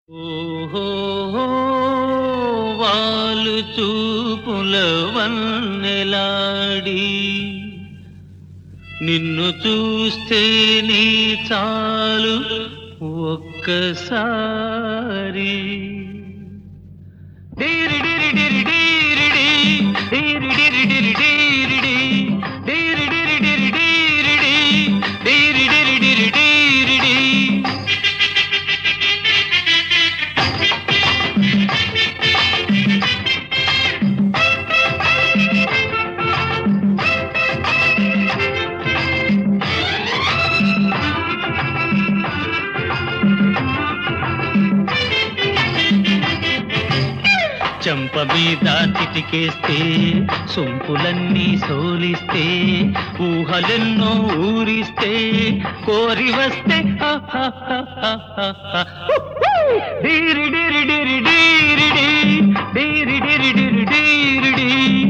ఓహో వాలు చూపుల వన్నెలాడి నిన్ను చూస్తే నీ చాలు ఒక్కసారి డీరి డిరి డిరి డీరిడి, డీరి డిరి డిరి డీరిడి, డీరి డిరి డిరి డీరిడి, డీరి డిరి డిరి డీరిడి. చెంప మీద చిటికేస్తే సొంపులన్నీ సోలిస్తే ఊహలెన్నో ఊరిస్తే కోరి వస్తే డీరి డిరి డిరి డీరిడి డీరి డిరి డిరి డీరిడి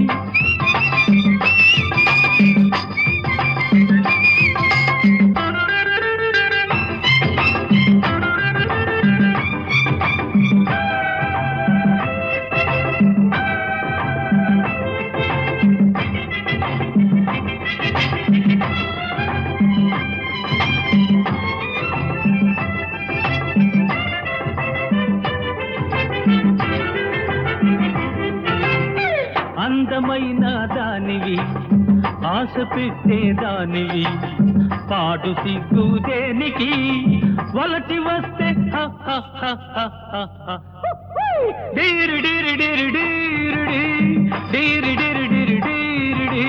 అందమైన దానివి ఆశ పెట్టే దానివి పాడు సిగ్గు దేనికి వలటి వస్తే హ హ హ హ హ హ. డీరి డీరి డీరి డీరిడి, డీరి డీరి డీరి డీరిడి.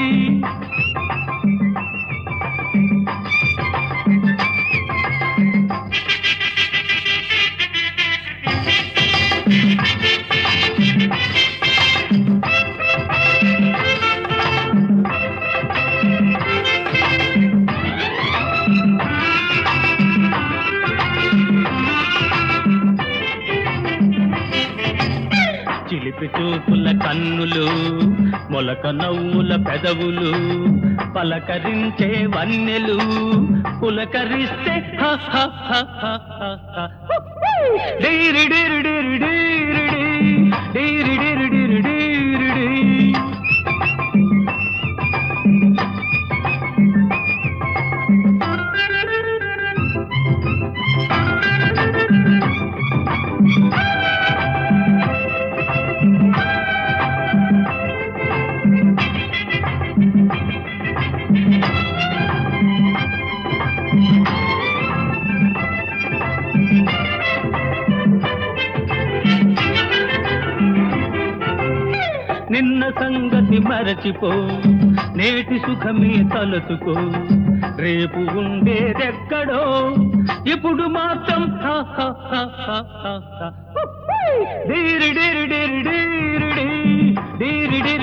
చిలిపి చూపుల కన్నులు మొలక నవ్వుల పెదవులు పలకరించే వన్నెలు పులకరిస్తే హ హ హ హ హ హ. డీరి డీరి డీరి డీరిడి, డీరి డీరి డీరి డీరిడి. నిన్న సంగతి మరచిపో నేటి సుఖమే తలచుకో రేపు ఉండేదెక్కడో ఇప్పుడు మాత్రం హ హ హ హ హ హ. డీరి డీరి డీరి డీరిడి, డీరి డీరి